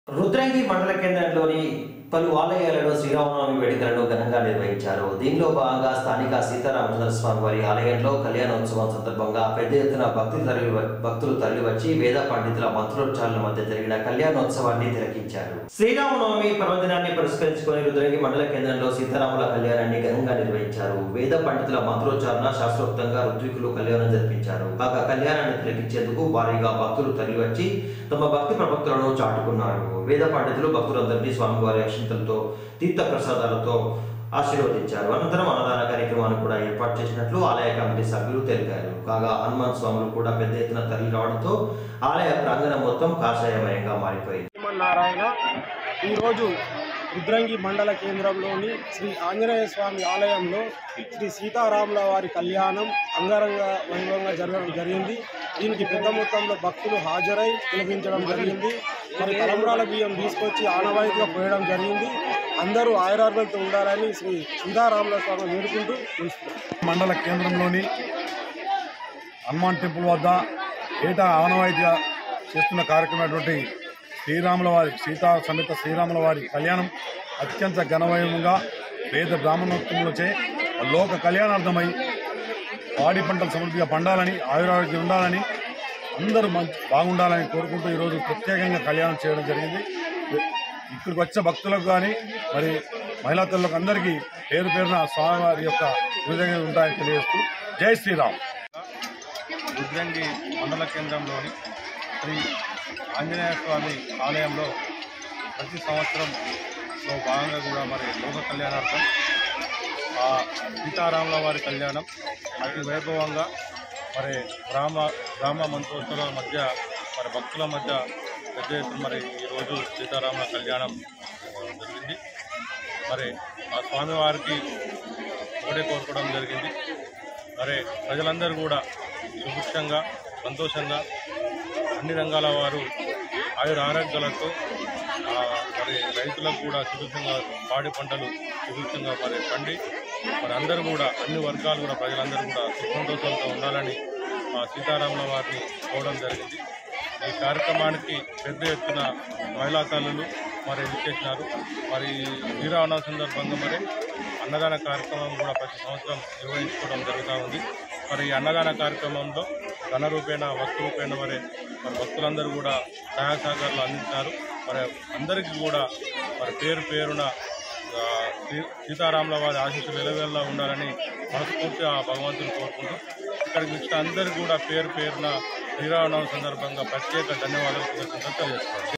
రుద్రంగి మండల కేంద్రంలోని పలు ఆలయాలలో శ్రీరామనవమి వేడుకలను ఘనంగా నిర్వహించారు దీనిలో భాగంగా స్థానిక సీతారామచంద్ర స్వామి వారి ఆలయంలో కళ్యాణోత్సవం సందర్భంగా పెద్ద ఎత్తున భక్తులు తరలి భక్తులు తరలివచ్చి వేద పండితుల మంత్రోచ్చారణ మధ్య జరిగిన కళ్యాణోత్సవాన్ని తిలకించారు శ్రీరామనవమి పర్వదినాన్ని పురస్కరించుకొని రుద్రంగి మండల కేంద్రంలో సీతారాముల కళ్యాణాన్ని ఘనంగా నిర్వహించారు వేద పండితుల మంత్రోచ్చారణ శాస్త్రోక్తంగా ఋత్వికులు కళ్యాణం జరిపించారు కాగా కళ్యాణాన్ని తిలకించేందుకు భారీగా భక్తులు తరలివచ్చి తమ భక్తి ప్రపత్తులను చాటుకున్నారు వేద పండితులు భక్తులందరినీ స్వామివారి అక్షింతలతో తీర్థ ప్రసాదాలతో ఆశీర్వదించారు అనంతరం అన్నదాన కార్యక్రమాన్ని కూడా ఏర్పాటు చేసినట్లు ఆలయ కమిటీ సభ్యులు తెలిపారు కాగా హనుమాన్ స్వాములు కూడా పెద్ద ఎత్తున తరలి రావడంతో ఆలయ ప్రాంగణం మొత్తం కాషాయమయంగా మారిపోయింది శ్రీమన్నారాయణ ఈరోజు రుద్రంగి మండల కేంద్రంలోని శ్రీ ఆంజనేయ స్వామి ఆలయంలో శ్రీ సీతారాముల వారి కళ్యాణం అంగరంగ వైభవంగా జరగడం జరిగింది దీనికి పెద్ద మొత్తంలో భక్తులు హాజరై తిలకించడం జరిగింది మరి తలంబ్రాల బియ్యం తీసుకొచ్చి ఆనవాయితీగా పోయడం జరిగింది అందరూ ఆయురారోగ్యంతో ఉండాలని శ్రీ సీతారాముల స్వామి వేడుకుంటూ తెలుసుకున్నారు మండల కేంద్రంలోని హనుమాన్ టెంపుల్ వద్ద ఏటా ఆనవాయితీగా చేస్తున్న కార్యక్రమమైనటువంటి శ్రీరాముల వారి సీతా సమేత శ్రీరాముల వారి కళ్యాణం అత్యంత ఘనవైభవంగా వేద బ్రాహ్మణోత్తములచే లోక కళ్యాణార్థమై పాడి పంటలు సమృద్ధిగా పండాలని ఆయురారోగ్యం ఉండాలని అందరూ మంచి బాగుండాలని కోరుకుంటూ ఈరోజు ప్రత్యేకంగా కళ్యాణం చేయడం జరిగింది ఇక్కడికి వచ్చే భక్తులకు కానీ మరి మహిళా తల్లులకు అందరికీ పేరు పేరున స్వామివారి యొక్క కృతజ్ఞతలు ఉంటాయని తెలియజేస్తూ జై శ్రీరామ్ రుద్రంగి మండల కేంద్రంలోని శ్రీ ఆంజనేయ స్వామి ఆలయంలో ప్రతి సంవత్సరంలో భాగంగా కూడా మరి లోక కళ్యాణార్థం ఆ సీతారాముల వారి కళ్యాణం అతి వైభవంగా మరి గ్రామ గ్రామ మంత్రోత్సవాల మధ్య మరి భక్తుల మధ్య పెద్ద ఎత్తున మరి ఈరోజు సీతారాముల కళ్యాణం ఆ, జరిగింది మరి ఆ స్వామివారికి ఒకటే కోరుకోవడం జరిగింది మరి ప్రజలందరూ కూడా సుభిక్షంగా సంతోషంగా అన్ని రంగాల వారు ఆయుర ఆరోగ్యాలతో ఆ, మరి రైతులకు కూడా సుభిక్షంగా పాడి పంటలు సుభిక్షంగా మరి పండి మరి అందరూ కూడా అన్ని వర్గాలు కూడా ప్రజలందరూ కూడా సుఖ సంతోషాలతో ఉండాలని ఆ సీతారాముల వారిని కోవడం జరిగింది ఈ కార్యక్రమానికి పెద్ద ఎత్తున మహిళా తల్లులు మరి చేసినారు మరి శ్రీరావణ సందర్భంగా మరి అన్నదాన కార్యక్రమం కూడా ప్రతి సంవత్సరం నిర్వహించుకోవడం జరుగుతూ ఉంది మరి ఈ అన్నదాన కార్యక్రమంలో ధన రూపేణ వస్తు రూపేణ మరి మరి భక్తులందరూ కూడా సహాయ సహకారాలు అందించారు మరి అందరికీ కూడా మరి పేరు పేరున ఆ, సీ- సీతారాముల వారి ఆశీస్సులు ఎలవేళ్ళ ఉండాలని మనస్ఫూర్తిగా ఆ భగవంతుని కోరుకుంటూ ఇక్కడికి వచ్చిన అందరికీ కూడా పేరు పేరున శ్రీరామనవమి సందర్భంగా ప్రత్యేక ధన్యవాదాలు కృతజ్ఞతలు తెలియజేస్తున్నాను